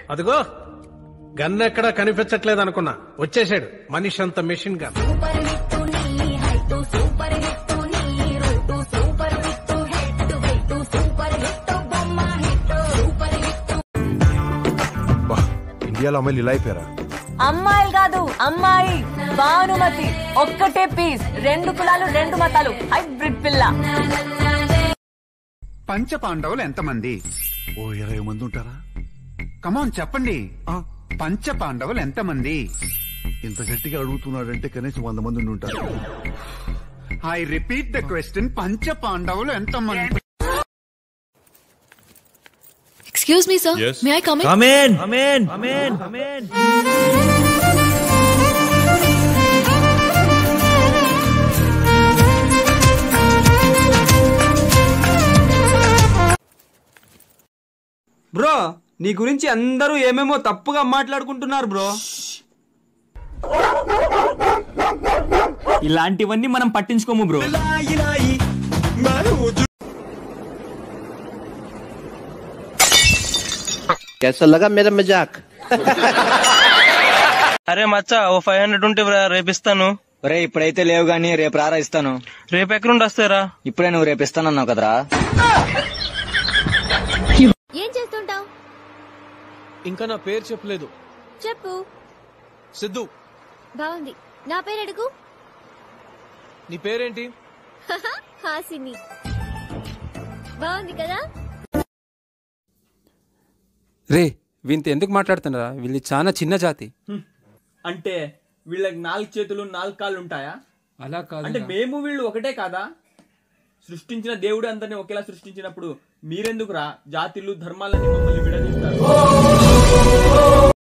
అదిగో గన్ ఎక్కడా కనిపించట్లేదు అనుకున్నా వచ్చేసాడు మనిషి అంత మెషిన్ గన్ సూపర్ హిట్ నీ హైట్ సూపర్ హిట్ నీ route super hit head weight super hit బొమ్మ హిట్ సూపర్ హిట్ బా ఇండియాలో అమ్మాయిలు ఇలా అయిపోయారా అమ్మాయిలు కాదు అమ్మాయి భానుమతి ఒక్కటే పీస్ రెండు కులాలు రెండు మతాలు హైబ్రిడ్ పిల్ల పంచ పాండవులు ఎంతమంది ఓ ఇరవై మంది ఉంటారా కమాన్ చెప్పండి పంచ పాండవులు ఎంతమంది ఇంత గట్టిగా అడుగుతున్నాడంటే కనీసం వంద మంది ఉండి ఉంటారు ఐ రిపీట్ ద క్వశ్చన్ పంచ పాండవులు ఎంతమంది Excuse me, sir. Yes. May I come in? Come in. Come in. Come in. Come in. Bro నీ గురించి అందరూ ఏమేమో తప్పుగా మాట్లాడుకుంటున్నారు బ్రో ఇలాంటివన్నీ మనం పట్టించుకోము బ్రో कैसा लगा मेरा मजाक అరే మచ్చా ఓ ఫైవ్ హండ్రెడ్ ఉంటే రా- రేపిస్తాను రే ఇప్పుడైతే లేవు గానీ రేపు రారా ఇస్తాను రేపు ఎక్కడుండి వస్తారా ఇప్పుడే నువ్వు రేపు ఇస్తానన్నావు కదరా ఏం చేస్తుంటావు ఇంకా నా పేరు చెప్పలేదు చెప్పు సిద్ధు బాగుంది నా పేరు అడుగు నీ పేరేంటి హాసిని బాగుంది కదా రే వీంత ఎందుకు మాట్లాడుతున్నారా వీళ్ళు చాలా చిన్న జాతి అంటే వీళ్ళకి నాలుగు చేతులు నాలుగు కాళ్ళు ఉంటాయా అలా కాదు అంటే మేము వీళ్ళు ఒకటే కాదా సృష్టించిన దేవుడు అందరిని ఒకేలా సృష్టించినప్పుడు మీరెందుకురా జాతిలు ధర్మాలని మమ్మల్ని విడదీస్తారు